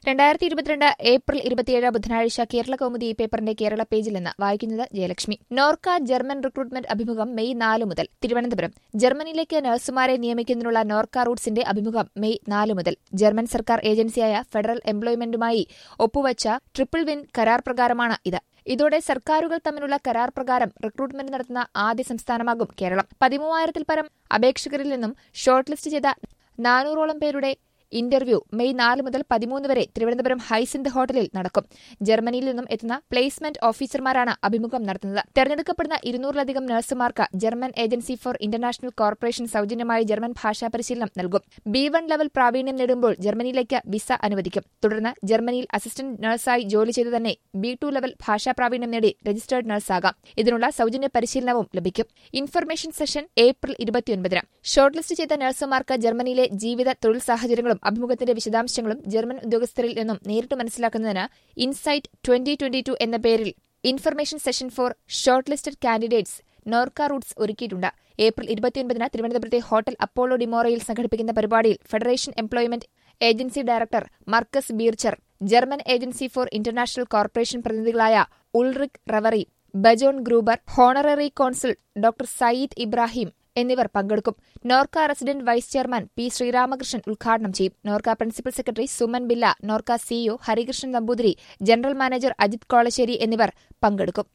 രണ്ടായിരത്തി ഇരുപത്തിരണ്ട് ഏപ്രിൽ ഇരുപത്തിയേഴ് ബുധനാഴ്ച കേരള കൗമുദി ഈ പേപ്പറിന്റെ കേരള പേജിൽ നിന്ന് വായിക്കുന്നത് ജയലക്ഷ്മി നോർക്ക ജർമ്മൻ റിക്രൂട്ട്മെന്റ് അഭിമുഖം മെയ് നാല് മുതൽ തിരുവനന്തപുരം ജർമ്മനിയിലേക്ക് നഴ്സുമാരെ നിയമിക്കുന്നതിനുള്ള നോർക്ക റൂട്ട്സിന്റെ അഭിമുഖം മെയ് നാല് മുതൽ ജർമ്മൻ സർക്കാർ ഏജൻസിയായ ഫെഡറൽ എംപ്ലോയ്മെന്റുമായി ഒപ്പുവച്ച ട്രിപ്പിൾ വിൻ കരാർ പ്രകാരമാണ് ഇത് ഇതോടെ സർക്കാരുകൾ തമ്മിലുള്ള കരാർ പ്രകാരം റിക്രൂട്ട്മെന്റ് നടത്തുന്ന ആദ്യ സംസ്ഥാനമാകും കേരളം പതിമൂവായിരത്തിൽ പരം അപേക്ഷകരിൽ നിന്നും ഷോർട്ട് ലിസ്റ്റ് ചെയ്ത നാനൂറോളം പേരുടെ ഇന്റർവ്യൂ മെയ് നാല് മുതൽ പതിമൂന്ന് വരെ തിരുവനന്തപുരം ഹൈസിന്ത് ഹോട്ടലിൽ നടക്കും ജർമ്മനിയിൽ നിന്നും എത്തുന്ന പ്ലേസ്മെന്റ് ഓഫീസർമാരാണ് അഭിമുഖം നടത്തുന്നത് തെരഞ്ഞെടുക്കപ്പെടുന്ന ഇരുന്നൂറിലധികം നഴ്സുമാർക്ക് German agency for international corporation സൌജന്യമായി ജർമ്മൻ ഭാഷാ പരിശീലനം നൽകും ബി വൺ ലെവൽ പ്രാവീണ്യം നേടുമ്പോൾ ജർമ്മനിയിലേക്ക് വിസ അനുവദിക്കും തുടർന്ന് ജർമ്മനിയിൽ അസിസ്റ്റന്റ് നഴ്സായി ജോലി ചെയ്തു തന്നെ ബി ടു ലെവൽ ഭാഷാ പ്രാവീണ്യം നേടി രജിസ്റ്റേർഡ് നഴ്സാകാം ഇതിനുള്ള സൌജന്യ പരിശീലനവും ലഭിക്കും ഇൻഫർമേഷൻ സെഷൻ ഏപ്രിൽ ഇരുപത്തിയൊൻപതിന് ഷോർട്ട് ലിസ്റ്റ് ചെയ്ത നഴ്സുമാർക്ക് ജർമ്മനിയിലെ ജീവിത തൊഴിൽ സാഹചര്യങ്ങളും അഭിമുഖത്തിന്റെ വിശദാംശങ്ങളും ജർമ്മൻ ഉദ്യോഗസ്ഥരിൽ നിന്നും നേരിട്ട് മനസ്സിലാക്കുന്നതിന് ഇൻസൈറ്റ് ട്വന്റി ട്വന്റി ടു എന്ന പേരിൽ information session for short listed candidates Norka Roots ഒരുക്കിയിട്ടുണ്ട് ഏപ്രിൽ ഇരുപത്തിയൊൻപതിന് തിരുവനന്തപുരത്തെ ഹോട്ടൽ അപ്പോളോ ഡിമോറയിൽ സംഘടിപ്പിക്കുന്ന പരിപാടിയിൽ federation employment agency director Markus Bircher German agency for international corporation പ്രതിനിധികളായ ഉൾറിക് റവറി Bjorn Gruber honorary consul doctor Syed Ibrahim എന്നിവർ പങ്കെടുക്കും Norka resident vice chairman P Sreeramakrishnan ഉദ്ഘാടനം ചെയ്യും Norka principal secretary Suman Billa Norka CEO Harikrishnan Namboothiri general manager Ajith Kolassery എന്നിവർ പങ്കെടുക്കും